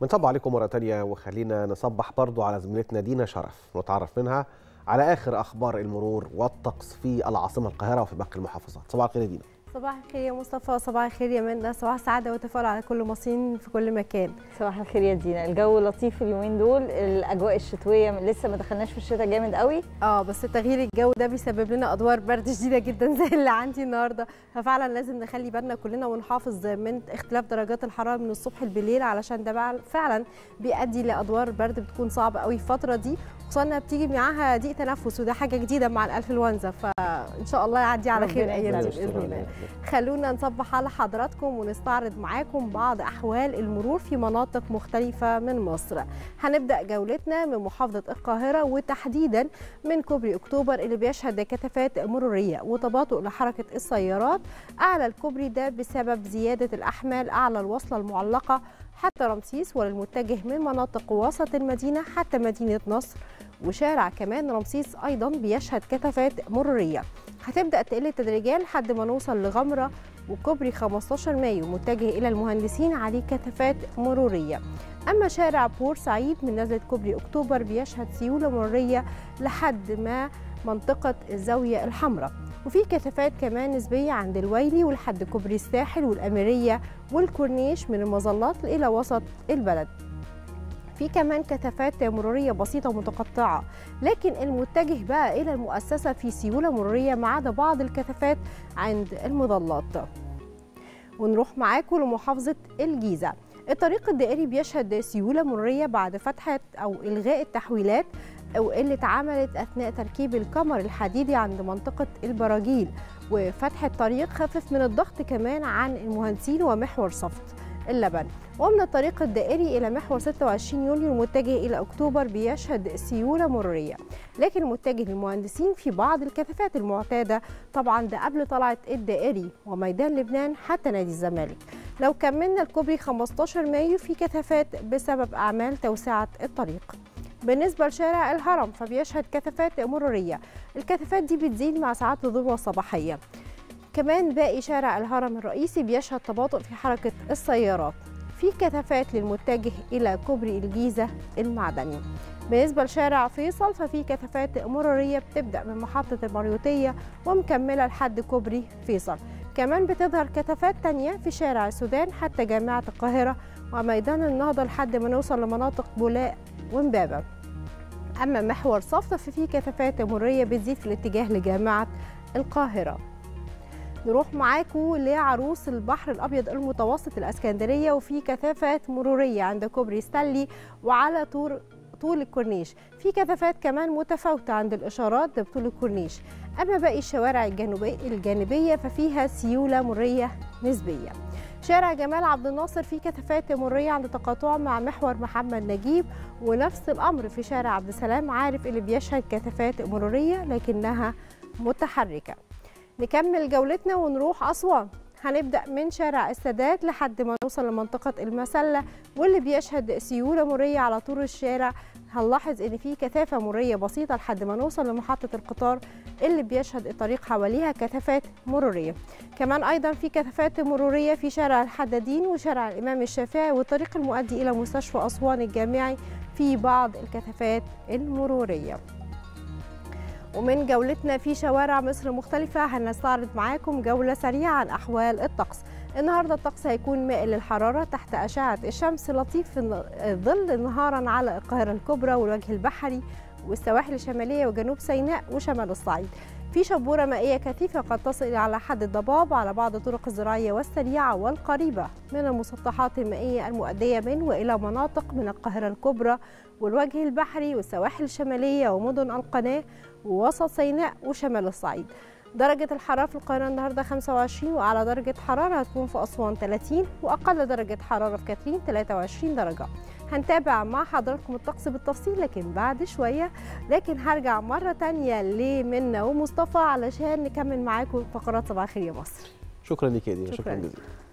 بنصب عليكم مرة تانية وخلينا نصبح برضو على زميلتنا دينا شرف نتعرف منها على آخر أخبار المرور والطقس في العاصمة القاهرة وفي باقي المحافظات صباح الخير يا دينا صباح الخير يا مصطفى صباح الخير يا منى صباح السعادة وتفاؤل على كل مصريين في كل مكان صباح الخير يا دينا الجو لطيف اليومين دول الاجواء الشتويه لسه ما دخلناش في الشتاء جامد قوي اه بس تغيير الجو ده بيسبب لنا ادوار برد شديده جدا زي اللي عندي النهارده ففعلا لازم نخلي بالنا كلنا ونحافظ من اختلاف درجات الحراره من الصبح بالليل علشان ده بقى فعلا بيؤدي لادوار برد بتكون صعبه قوي الفتره دي خصوصا انها بتيجي معاها ضيق تنفس وده حاجه جديده مع الانفلونزا فان شاء الله يعدي على خير ربنا الايام دي يستر. باذن الله خلونا نصبح على حضراتكم ونستعرض معاكم بعض احوال المرور في مناطق مختلفه من مصر هنبدا جولتنا من محافظه القاهره وتحديدا من كوبري اكتوبر اللي بيشهد كثافات مروريه وتباطؤ لحركه السيارات اعلى الكوبري ده بسبب زياده الاحمال اعلى الوصله المعلقه حتى رمسيس وللمتجه من مناطق وسط المدينه حتى مدينه نصر وشارع كمان رمسيس ايضا بيشهد كثافات مروريه هتبدا تقل تدريجيا لحد ما نوصل لغمره وكوبري 15 مايو متجه الى المهندسين عليه كثافات مروريه اما شارع بورسعيد من نزله كوبري اكتوبر بيشهد سيوله مروريه لحد ما منطقه الزاويه الحمراء وفي كثافات كمان نسبيه عند الويلي ولحد كوبري الساحل والاميريه والكورنيش من المظلات الى وسط البلد في كمان كثافات مرورية بسيطة متقطعة لكن المتجه بقى إلى المؤسسة في سيولة مرورية ما عدا بعض الكثافات عند المظلات ونروح معاكم لمحافظة الجيزة الطريق الدائري بيشهد سيولة مرورية بعد فتحة أو إلغاء التحويلات أو اللي اتعملت أثناء تركيب الكمر الحديدي عند منطقة البراجيل وفتح الطريق خفف من الضغط كمان عن المهندسين ومحور صفت اللبن ومن الطريق الدائري إلى محور 26 يوليو المتجه إلى أكتوبر بيشهد سيولة مرورية لكن المتجه للمهندسين في بعض الكثافات المعتادة طبعا ده قبل طلعة الدائري وميدان لبنان حتى نادي الزمالك لو كملنا الكوبري 15 مايو في كثافات بسبب أعمال توسعة الطريق بالنسبة لشارع الهرم فبيشهد كثافات مرورية الكثافات دي بتزيد مع ساعات الذروة الصباحية كمان باقي شارع الهرم الرئيسي بيشهد تباطؤ في حركة السيارات في كثافات للمتجه إلى كوبري الجيزة المعدني بالنسبة لشارع فيصل ففي كثافات مرورية بتبدأ من محطة المريوطية ومكملة لحد كوبري فيصل كمان بتظهر كثافات تانية في شارع السودان حتى جامعة القاهرة وميدان النهضة لحد ما نوصل لمناطق بولاق ومبابة أما محور صفت ففي كثافات مرورية بتزيد في الاتجاه لجامعة القاهرة نروح معاكم لعروس البحر الابيض المتوسط الاسكندريه وفي كثافات مروريه عند كوبري ستانلي وعلى طول طول الكورنيش في كثافات كمان متفاوته عند الاشارات بطول الكورنيش اما باقي الشوارع الجنوبي الجانبيه ففيها سيوله مروريه نسبيه شارع جمال عبد الناصر فيه كثافات مروريه عند تقاطعه مع محور محمد نجيب ونفس الامر في شارع عبد السلام عارف اللي بيشهد كثافات مروريه لكنها متحركه نكمل جولتنا ونروح أسوان هنبدأ من شارع السادات لحد ما نوصل لمنطقة المسلة واللي بيشهد سيولة مرية على طول الشارع هنلاحظ ان في كثافة مرية بسيطة لحد ما نوصل لمحطة القطار اللي بيشهد الطريق حواليها كثافات مرورية كمان ايضا في كثافات مرورية في شارع الحدادين وشارع الامام الشافعي والطريق المؤدي الى مستشفى اسوان الجامعي في بعض الكثافات المروريه ومن جولتنا في شوارع مصر مختلفة هنستعرض معاكم جولة سريعة عن أحوال الطقس النهاردة الطقس هيكون مائل للحرارة تحت أشعة الشمس لطيف في الظل نهارا على القاهرة الكبرى والوجه البحري والسواحل الشمالية وجنوب سيناء وشمال الصعيد في شبورة مائية كثيفة قد تصل على حد الضباب على بعض الطرق الزراعية والسريعة والقريبة من المسطحات المائية المؤدية من وإلى مناطق من القاهرة الكبرى والوجه البحري والسواحل الشمالية ومدن القناة ووسط سيناء وشمال الصعيد درجة الحرارة في القاهرة النهاردة 25 وأعلى درجة حرارة هتكون في أسوان 30 وأقل درجة حرارة في كاترين 23 درجة هنتابع مع حضراتكم الطقس بالتفصيل لكن بعد شوية لكن هرجع مرة تانية لمنى ومصطفى علشان نكمل معاكم فقرات صباح الخير يا مصر شكرا لك يا دينا شكراً. شكرا جزيلا